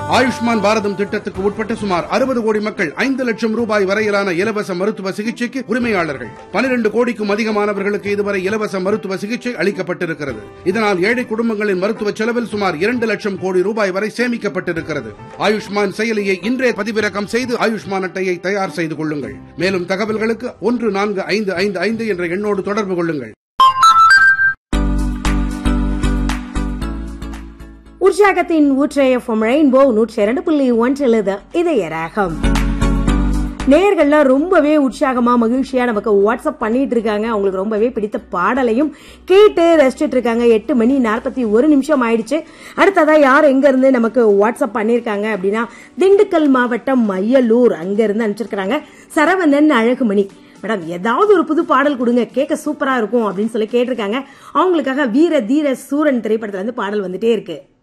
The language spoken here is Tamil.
ஆயுஷ்மான் பாரதம் திட்டத்துக்கு உட்பட்ட சுமார் அறுபது கோடி மக்கள் ஐந்து லட்சம் ரூபாய் வரையிலான இலவச மருத்துவ சிகிச்சைக்கு உரிமையாளர்கள் பனிரெண்டு கோடிக்கும் அதிகமானவர்களுக்கு இதுவரை இலவச மருத்துவ சிகிச்சை அளிக்கப்பட்டிருக்கிறது இதனால் ஏழை குடும்பங்களின் மருத்துவ செலவில் சுமார் இரண்டு லட்சம் கோடி ரூபாய் வரை சேமிக்கப்பட்டிருக்கிறது ஆயுஷ்மான் செயலியை இன்றே பதிவிறக்கம் செய்து ஆயுஷ்மான் அட்டையை தயார் செய்து கொள்ளுங்கள் மேலும் தகவல்களுக்கு ஒன்று நான்கு ஐந்து ஐந்து ஐந்து என்ற எண்ணோடு தொடர்பு கொள்ளுங்கள் உற்சாகத்தின் ஊற்றைய ரெயின்போ நூற்றி இரண்டு புள்ளி ஒன்றில் இது இதய ராகம் நேர்கள்லாம் ரொம்பவே உற்சாகமா மகிழ்ச்சியா நமக்கு வாட்ஸ்அப் பண்ணிட்டு இருக்காங்க அவங்களுக்கு ரொம்பவே பிடித்த பாடலையும் கேட்டு ரசிச்சிட்டு இருக்காங்க எட்டு மணி நாற்பத்தி ஒரு நிமிஷம் ஆயிடுச்சு அடுத்ததா யார் எங்க இருந்து நமக்கு வாட்ஸ்அப் பண்ணிருக்காங்க அப்படின்னா திண்டுக்கல் மாவட்டம் மையலூர் அங்க இருந்து அனுப்பிச்சிருக்காங்க சரவணன் அழகுமணி மேடம் ஏதாவது ஒரு புது பாடல் கொடுங்க கேட்க சூப்பரா இருக்கும் அப்படின்னு சொல்லி கேட்டிருக்காங்க அவங்களுக்காக வீர தீர சூரன் திரைப்படத்துல இருந்து பாடல் வந்துட்டே இருக்கு